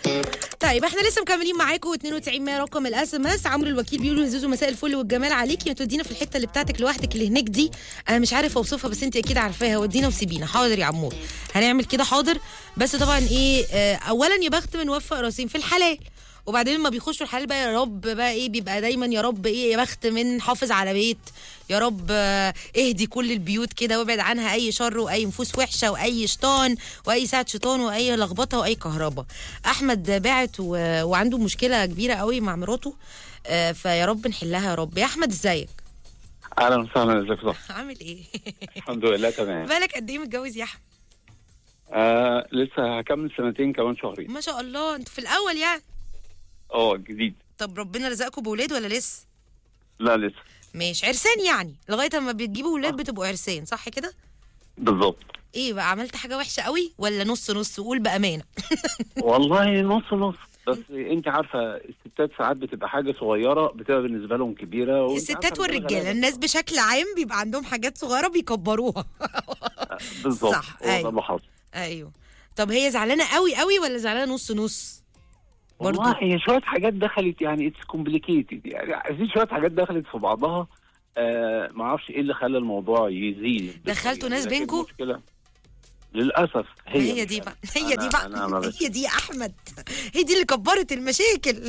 طيب احنا لسه مكملين معاكم 92 100 رقم الاس ام اس عمرو الوكيل بيقول يا زوزو مساء الفل والجمال عليكي تودينا في الحته اللي بتاعتك لوحدك اللي هناك دي انا مش عارف اوصفها بس انت اكيد عارفاها ودينا وسيبينا حاضر يا عمور هنعمل كده حاضر بس طبعا ايه آه اولا يا بخت من وفق راسين في الحلال وبعدين لما بيخشوا الحلال بقى يا رب بقى ايه بيبقى دايما يا رب ايه يا بخت من حافظ على بيت يا رب آه، اهدي كل البيوت كده وابعد عنها اي شر واي نفوس وحشه واي شيطان واي ساعه شيطان واي لخبطه واي كهرباء احمد باعت و... وعنده مشكله كبيره قوي مع مراته آه، فيا رب نحلها يا رب يا احمد ازيك اهلا وسهلا ازيك صح عامل ايه الحمد لله تمام بالك قد ايه متجوز يا احمد آه لسه هكمل سنتين كمان شهرين ما شاء الله انتوا في الاول يعني اه جديد طب ربنا رزقكم بولاد ولا لسه لا لسه ماشي عرسان يعني لغايه اما بتجيبوا ولاد بتبقوا عرسان صح كده بالظبط ايه بقى عملت حاجه وحشه قوي ولا نص نص قول بامانه والله نص نص بس انت عارفه الستات ساعات بتبقى حاجه صغيره بتبقى بالنسبه لهم كبيره وانت الستات عارفة والرجاله الغلابة. الناس بشكل عام بيبقى عندهم حاجات صغيره بيكبروها بالظبط صح، هو ده أيوة. اللي حصل ايوه طب هي زعلانه قوي قوي ولا زعلانه نص نص برضو والله هي شويه حاجات دخلت يعني اتس كومبليكيتد يعني في شويه حاجات دخلت في بعضها آه ما اعرفش ايه اللي خلى الموضوع يزيد دخلتوا ناس لكن بينكوا؟ المشكلة للاسف هي, هي هي مش دي أنا. بقى هي دي أنا- بقى أنا ما بس- هي دي يا احمد هي دي اللي كبرت المشاكل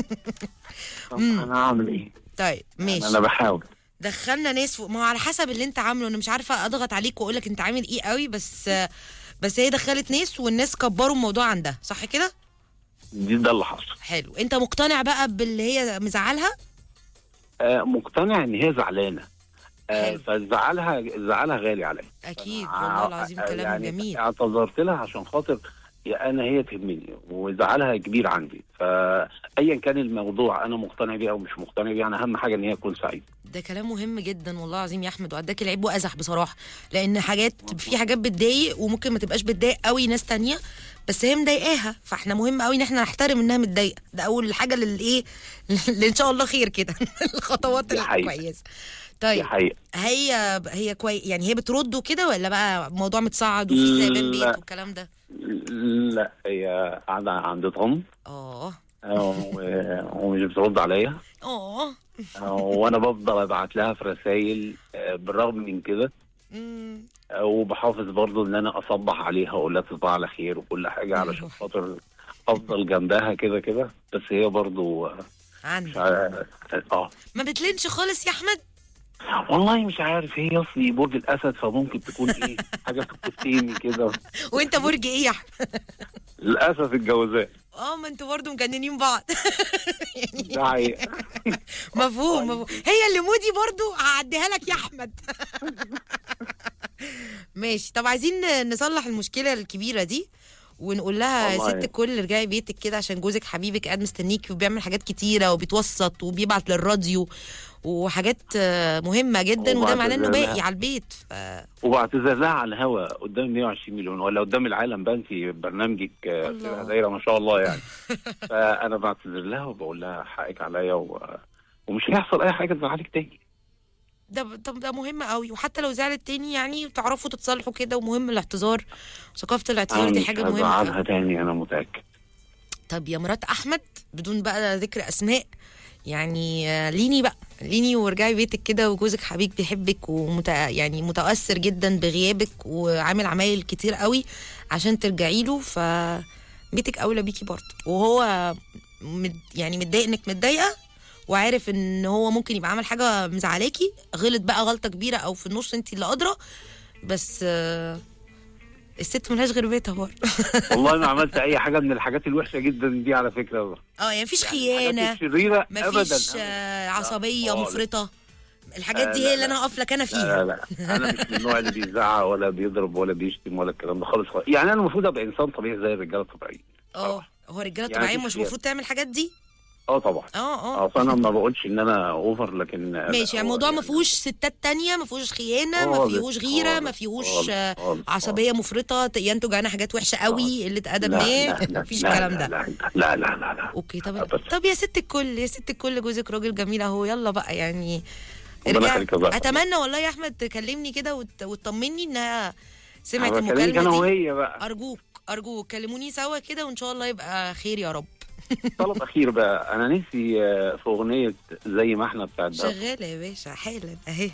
طب انا هعمل ايه؟ طيب ماشي انا بحاول دخلنا ناس فوق ما هو على حسب اللي انت عامله انا مش عارفه اضغط عليك واقول لك انت عامل ايه قوي بس بس هي دخلت ناس والناس كبروا الموضوع عندها صح كده دي ده اللي حصل حلو انت مقتنع بقى باللي هي مزعلها آه مقتنع ان هي زعلانه آه حلو. فزعلها زعلها غالي عليا اكيد آه، والله العظيم آه، كلام يعني جميل اعتذرت لها عشان خاطر يا انا هي تهمني وزعلها كبير عندي فايا كان الموضوع انا مقتنع بيه او مش مقتنع بيه انا اهم حاجه ان هي تكون سعيده ده كلام مهم جدا والله العظيم يا احمد وعداك العيب وازح بصراحه لان حاجات في حاجات بتضايق وممكن ما تبقاش بتضايق قوي ناس تانية بس هي مضايقاها فاحنا مهم قوي ان احنا نحترم انها متضايقه ده اول حاجه للايه اللي ان شاء الله خير كده الخطوات دي حقيقة. الكويسه دي طيب حقيقه هي هي كويس يعني هي بترد وكده ولا بقى موضوع متصعد وفي زيبان بيت لا. والكلام ده لا هي قاعده عند طن اه و- ومش بترد عليا اه وانا بفضل ابعت لها في رسائل بالرغم من كده أمم. وبحافظ برضو ان انا اصبح عليها واقول لها تصبح على خير وكل حاجه علشان أيوة. خاطر افضل جنبها كده كده بس هي برضو مش عندك عارف اه ما بتلينش خالص يا احمد والله مش عارف هي اصلي برج الاسد فممكن تكون ايه حاجه في الكوستيمي كده وانت برج ايه يا احمد للاسف الجوازات اه ما انتوا برضه مجننين بعض يعني ده حقيقة. مفهوم مفهوم هي اللي مودي برضو هعديها لك يا احمد ماشي طب عايزين نصلح المشكله الكبيره دي ونقول لها يا والله. ست الكل ارجعي بيتك كده عشان جوزك حبيبك قاعد مستنيكي وبيعمل حاجات كتيره وبيتوسط وبيبعت للراديو وحاجات آه، مهمه جدا وده وبعد معناه انه ذلك- باقي على البيت ف... وبعتذر لها على الهوا قدام 120 مليون ولا قدام العالم بقى انت برنامجك آه، الله. بتبقى دايره ما شاء الله يعني فانا بعتذر لها وبقول لها حقك عليا و... ومش هيحصل اي حاجه تزعلك تاني ده طب ده مهم قوي وحتى لو زعلت تاني يعني تعرفوا تتصالحوا كده ومهم الاعتذار ثقافه الاعتذار انا دي مش حاجه مهمه هزعلها قوي. تاني انا متاكد طب يا مرات احمد بدون بقى ذكر اسماء يعني آه، ليني بقى ليني وارجعي بيتك كده وجوزك حبيب بيحبك ومت... يعني متاثر جدا بغيابك وعامل عمايل كتير قوي عشان ترجعي له ف بيتك اولى بيكي برضه وهو مد... يعني متضايق انك متضايقه وعارف ان هو ممكن يبقى عمل حاجه مزعلاكي غلط بقى غلطه كبيره او في النص انت اللي ادرى بس آه، الست ملهاش غير بيتها برضه والله ما عملت اي حاجه من الحاجات الوحشه جدا دي على فكره اه يعني مفيش الحاجات خيانه الشريره ابدا مفيش أبداً. آه، عصبيه خالص. مفرطه الحاجات آه، دي لا، هي اللي لا. انا هقف لك انا لا فيها لا لا انا مش من النوع اللي بيزعق ولا بيضرب ولا بيشتم ولا الكلام ده خالص خالص يعني انا المفروض ابقى انسان طبيعي زي الرجاله الطبيعيين اه هو الرجاله يعني الطبيعيه مفيش مش خيانة. المفروض تعمل الحاجات دي اه طبعا اه اه اصل انا ما بقولش ان انا اوفر لكن ماشي يعني هو الموضوع ما يعني فيهوش ستات تانية ما فيهوش خيانه ما خالص، فيهوش غيره ما خالص، فيهوش خالص، آه، خالص، عصبيه مفرطه ت- ينتج عنها حاجات وحشه قوي قله ادب لا، ما لا، لا، مفيش لا، الكلام لا، ده لا لا لا لا لا اوكي طب أبداً. طب يا ست الكل يا ست الكل جوزك راجل جميل اهو يلا بقى يعني ربنا ارجع يخليك يا زهرة. اتمنى والله يا احمد تكلمني كده وت- وتطمني انها سمعت أنا بكلمك انا المكالمه دي وهي بقى ارجوك ارجوك كلموني سوا كده وان شاء الله يبقى خير يا رب طلب اخير بقى انا نفسي آه، في اغنيه زي ما احنا بتاعت ده شغاله يا باشا حالا اهي